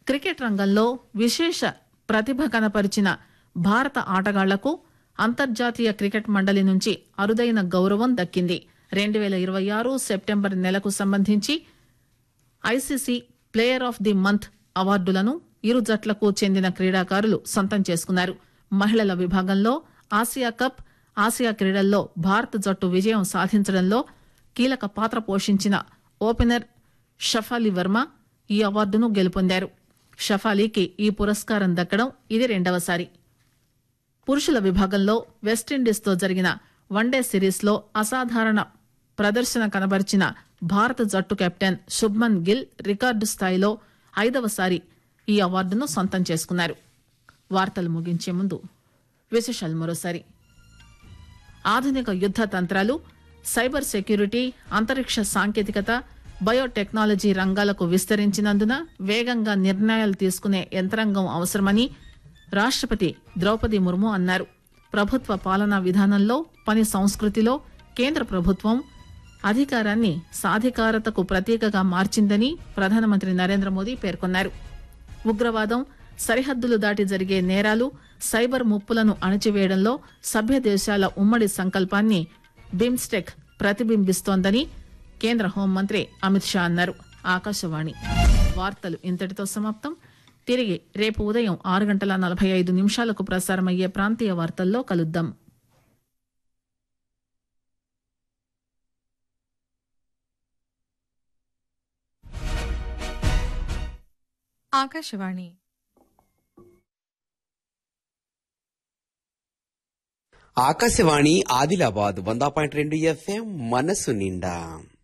cricket రంగంలో విశేష ప్రతిభ కనపరిచిన భారత ఆటగాళ్లకు అంతర్జాతీయ క్రికెట్ మండలి నుంచి అరుదైన గౌరవం దక్కింది రెండు వేల ఇరవై ఆరు సెప్టెంబర్ నెలకు సంబంధించి ICC player of the month అవార్డులను ఇరు జట్లకు చెందిన క్రీడాకారులు సొంతం చేసుకున్నారు మహిళల విభాగంలో ఆసియా కప్ ఆసియా క్రీడల్లో భారత జట్టు విజయం సాధించడంలో కీలక పాత్ర పోషించిన ఓపెనర్ షఫాలి వర్మ ఈ అవార్డును గెలుపొందారు షఫాలీకి ఈ పురస్కారం దక్కడం ఇది రెండవసారి పురుషుల విభాగంలో వెస్టిండీస్తో జరిగిన వన్డే సిరీస్లో అసాధారణ ప్రదర్శన కనబరిచిన భారత జట్టు కెప్టెన్ శుభ్మన్ గిల్ రికార్డు స్థాయిలో ఐదవసారి ఈ అవార్డును సొంతం చేసుకున్నారు వార్తలు ముగించే ముందు విశేషాలు మరోసారి ఆధునిక యుద్ద తంత్రాలు సైబర్ సెక్యూరిటీ అంతరిక్ష సాంకేతికత బయోటెక్నాలజీ రంగాలకు విస్తరించినందున వేగంగా నిర్ణయాలు తీసుకునే యంత్రాంగం అవసరమని రాష్టపతి ద్రౌపది ముర్ము అన్నారు ప్రభుత్వ పాలనా విధానంలో పని సంస్కృతిలో కేంద్ర ప్రభుత్వం అధికారాన్ని సాధికారతకు ప్రతీకగా మార్చిందని ప్రధానమంత్రి నరేంద్ర మోదీ పేర్కొన్నారు ఉగ్రవాదం సరిహద్దులు దాటి జరిగే నేరాలు సైబర్ ముప్పులను అణచివేయడంలో సభ్య దేశాల ఉమ్మడి సంకల్పాన్ని బిమ్స్టెక్ ప్రతిబింబిస్తోందని కేంద్ర హోంమంత్రి అమిత్ షా అన్నారు ఆకాశవాణి వార్తలు ఇంతటితో సమాప్తం తిరిగి రేపు ఉదయం ఆరు గంటల నలభై ఐదు నిమిషాలకు ప్రసారమయ్యే ప్రాంతీయ వార్తల్లో కలుద్దాం ఆకాశవాణి ఆకాశవాణి ఆదిలాబాద్ వంద పాయింట్ రెండు ఎఫ్ఎం మనసు నిండా